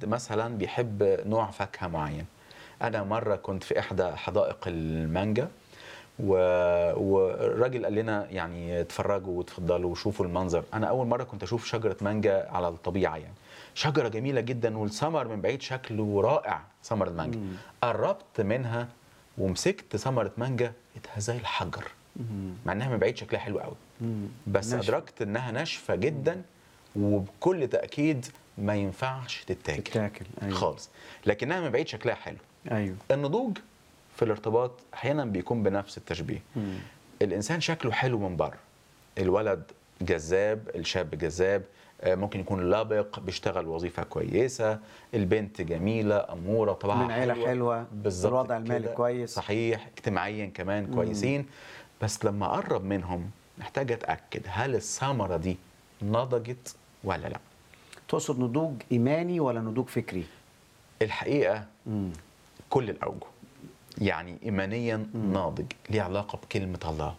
حد مثلا بيحب نوع فاكهه معين انا مره كنت في احدى حدائق المانجا و... والراجل قال لنا يعني اتفرجوا وتفضلوا وشوفوا المنظر انا اول مره كنت اشوف شجره مانجا على الطبيعه يعني شجره جميله جدا والثمر من بعيد شكله رائع ثمر المانجا قربت منها ومسكت ثمره مانجا لقيتها زي الحجر مع انها من بعيد شكلها حلو قوي بس ناشفة. ادركت انها ناشفه جدا وبكل تاكيد ما ينفعش تتاكل تتاكل ايوه خالص لكنها من بعيد شكلها حلو ايوه النضوج في الارتباط احيانا بيكون بنفس التشبيه مم. الانسان شكله حلو من بره الولد جذاب الشاب جذاب آه، ممكن يكون لابق بيشتغل وظيفه كويسه البنت جميله اموره طبعا من عيلة حلوة، بالظبط الوضع المالي كده. كويس. صحيح اجتماعيا كمان كويسين بس لما اقرب منهم محتاج اتاكد هل الثمره دي نضجت ولا لا تقصد نضوج ايماني ولا نضوج فكري؟ الحقيقه مم. كل الاوجه يعني ايمانيا ناضج ليه علاقه بكلمه الله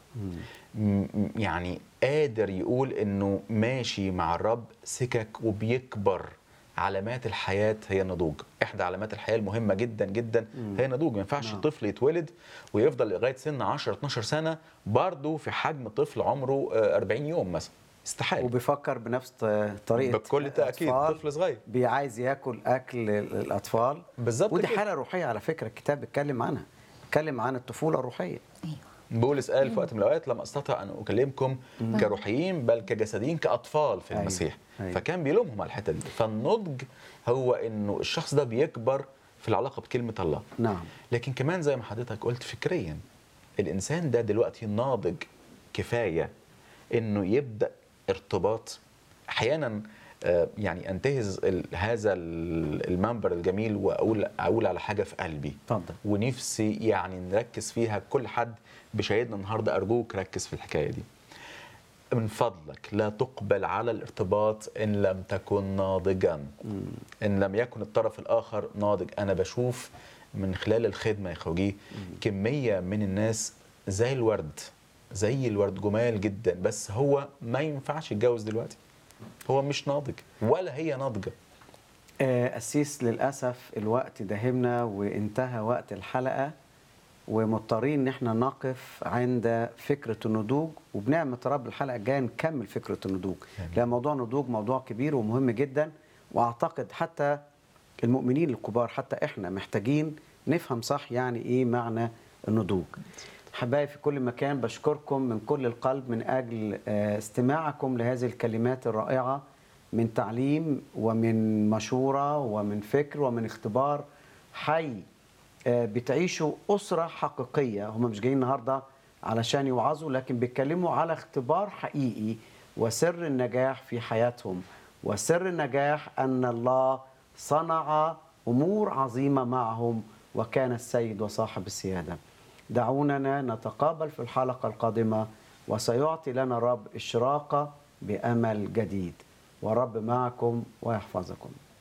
م- يعني قادر يقول انه ماشي مع الرب سكك وبيكبر علامات الحياه هي النضوج احدى علامات الحياه المهمه جدا جدا هي النضوج ما ينفعش نعم. الطفل يتولد ويفضل لغايه سن 10 12 سنه برضه في حجم طفل عمره آه، 40 يوم مثلا استحاله وبيفكر بنفس ط- طريقه بكل تاكيد الأطفال. طفل صغير بيعايز ياكل اكل الاطفال بالظبط ودي كده. حاله روحيه على فكره الكتاب بيتكلم عنها بيتكلم عن الطفوله الروحيه بولس قال في وقت من الاوقات لم استطع ان اكلمكم كروحيين بل كجسديين كاطفال في أيوة. المسيح أيوة. فكان بيلومهم على الحته دي فالنضج هو انه الشخص ده بيكبر في العلاقه بكلمه الله نعم لكن كمان زي ما حضرتك قلت فكريا الانسان ده دلوقتي ناضج كفايه انه يبدا ارتباط احيانا آه، يعني انتهز ال- هذا ال- المنبر الجميل واقول اقول على حاجه في قلبي اتفضل ونفسي يعني نركز فيها كل حد بشهادنا النهارده ارجوك ركز في الحكايه دي من فضلك لا تقبل على الارتباط ان لم تكن ناضجا ان لم يكن الطرف الاخر ناضج انا بشوف من خلال الخدمه يا خوجي كميه من الناس زي الورد زي الورد جمال جدا بس هو ما ينفعش يتجوز دلوقتي هو مش ناضج ولا هي ناضجه آه، أسيس للأسف الوقت داهمنا وانتهى وقت الحلقة ومضطرين إن احنا نقف عند فكرة النضوج وبنعمة رب الحلقة الجاية نكمل فكرة النضوج لأن موضوع النضوج موضوع كبير ومهم جدا وأعتقد حتى المؤمنين الكبار حتى إحنا محتاجين نفهم صح يعني إيه معنى النضوج حبايبي في كل مكان بشكركم من كل القلب من أجل آه، استماعكم لهذه الكلمات الرائعة من تعليم ومن مشورة ومن فكر ومن اختبار حي آه، بتعيشوا أسرة حقيقية هم مش جايين النهاردة علشان يوعظوا لكن بيتكلموا على اختبار حقيقي وسر النجاح في حياتهم وسر النجاح أن الله صنع أمور عظيمة معهم وكان السيد وصاحب السيادة دعوننا نتقابل في الحلقة القادمة وسيعطي لنا الرب إشراقة بأمل جديد والرب معكم ويحفظكم